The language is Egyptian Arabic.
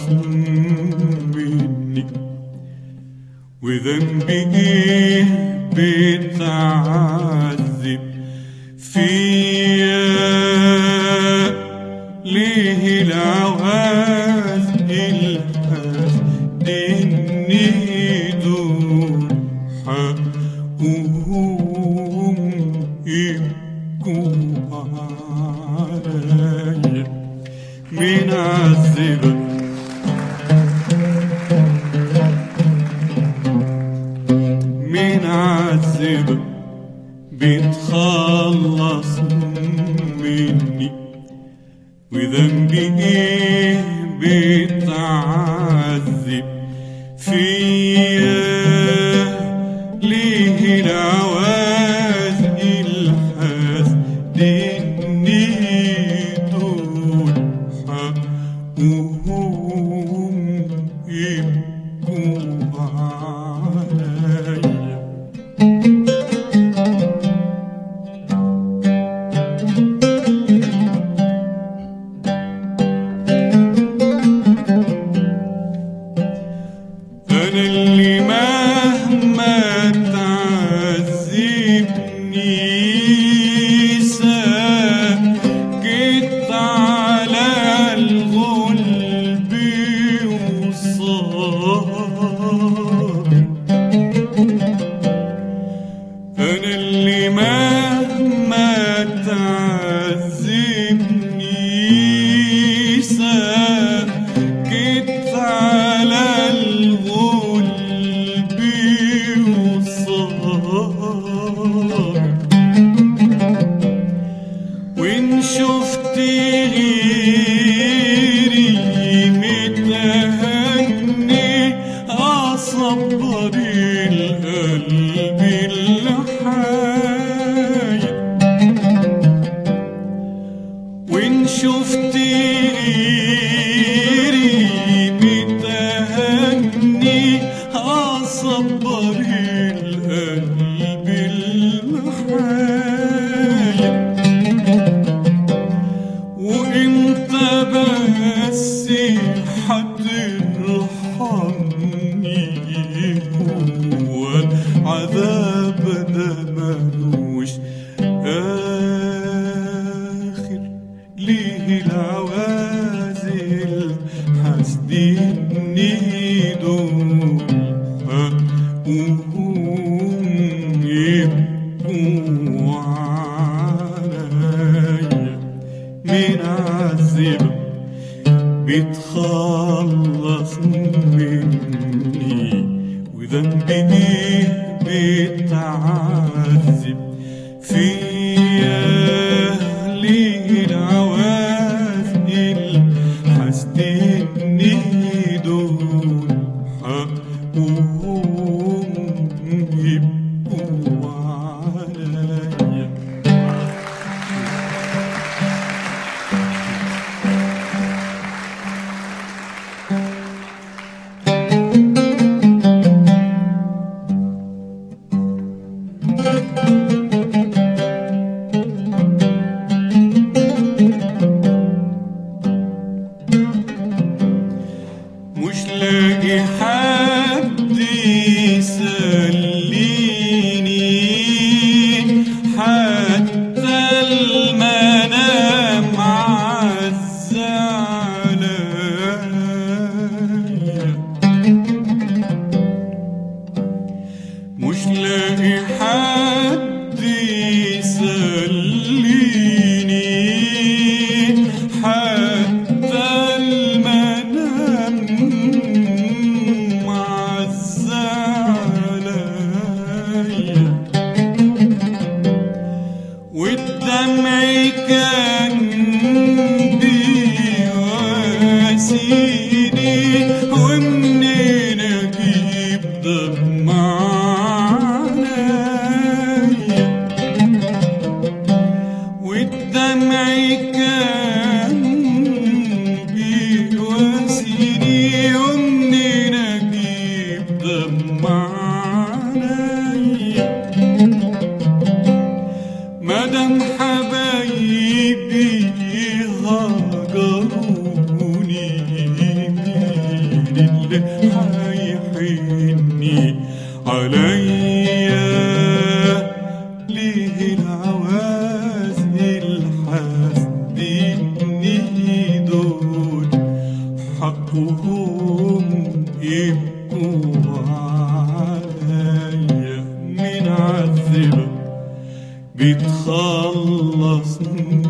خلص مني وذنبي ايه بتعذب فيا ليه العواز الحاس دني دول حقهم يبكوا عليا من عذبك من عذبك بتخلص مني وذنبي ايه بتعذب فيا ليه العواز الحاس دني دول حقهم يبكوا عليا أنا اللي مهما تعذبني سكت على الغلب وصابر أنا اللي مهما تعذبني سكت على الغلب وصابر وإن شفت غيري متهني أصبر القلب الحي وإن شفت غيري متهني أصبر القلب الحي وانت بس هترحمني هو العذاب ده ملوش آخر ليه العوازل حاسديني دول حقهم يبكوا عليا من عذب بتخلص مني وذنبي ايه بتعذب فيا ليه العوازل حاسدني دول حقهم يبقوا عليا مش لاقي حد يسليني حتى المنام عز عليا مش لاقي حد يسليني حتى المنام عز عليا والدمع كان بيواسيني ومنين اجيب دمع عليا والدمع كان بيواسيني ومنين اجيب دمع عليا مدام حبايبي هجروني مين هيحني عليا ليه العوازل الحاسدني دول حقهم يبقوا عليا من عذبك بتخلصني